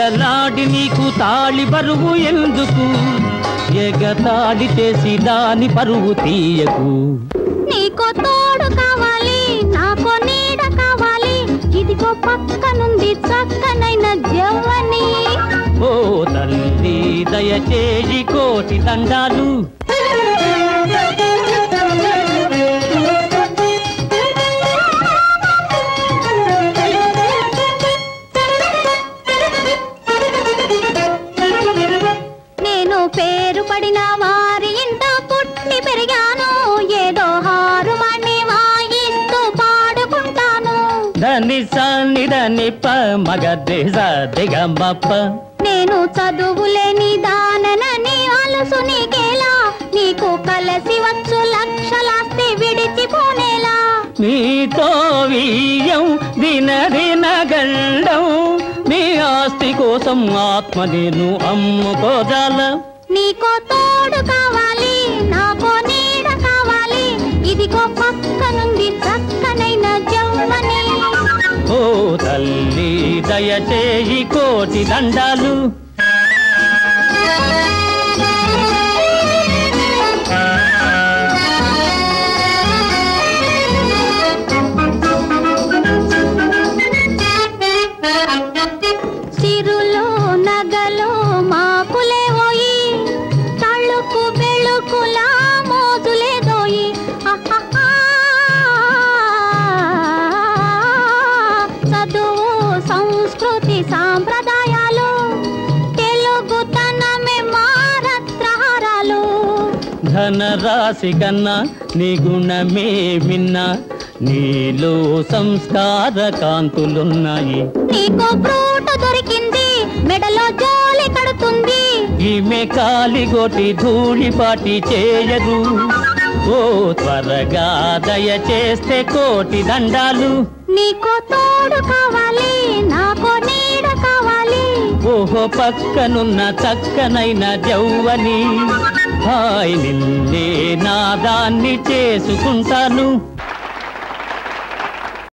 పెళ్ళలాడి నీకు తాళి బరువు ఎందుకు ఎగతాళి చేసి దాని పరువు తీయకు నీకో తోడు కావాలి నాకో నీడ కావాలి ఇదిగో పక్కనుంది చక్కనైన జవ్వని ఓ తల్లి దయచేసి కోటి దండాలు నేను పేరు పడిన వారి ఇంట పుట్టి పెరిగాను ఏదో హారుమణి వాయిస్తూ పాడుకుంటాను దని సని దని ప మగదే సదిగమప్ప నేను చదువులేని దాననని అలసు నీకేలా నీకు కలసి వచ్చు లక్షలాస్తి విడిచిపోనేలా నీతో వీయం దిన దిన గండం నీ ఆస్తి కోసం ఆత్మ నేను అమ్ముకోజాల నీకో తోడు కావాలి నాకో నీడ కావాలి ఇదిగో పక్కనుంది చక్కనైన జవ్వని ఓ తల్లి దయచేయి కోటి దండాలు సిరులో నగలో మాకులే పోయి తళుకు బెళుకులా మోజులే దోయి అహహా. చదువు సంస్కృతి సాంప్రదాయాలు తెలుగుతనమే మారత్రహారాలు ధనరాశి కన్నా నీ గుణమే విన్నా నీలో సంస్కార కాంతులున్నాయి నీకో ఫ్రూట్ దొరికింది మెడలో జోలి కడుతుంది ఈమె కాలిగొట్టి ధూళిపాటి చేయరు ఓ త్వరగా దయచేస్తే కోటి దండాలు నీకో తోడు కావాలి నాకో నీడ కావాలి ఓహో పక్కనున్న చక్కనైన జౌవని హాయ్ నిన్నే నాదాన్ని చేసుకుంటాను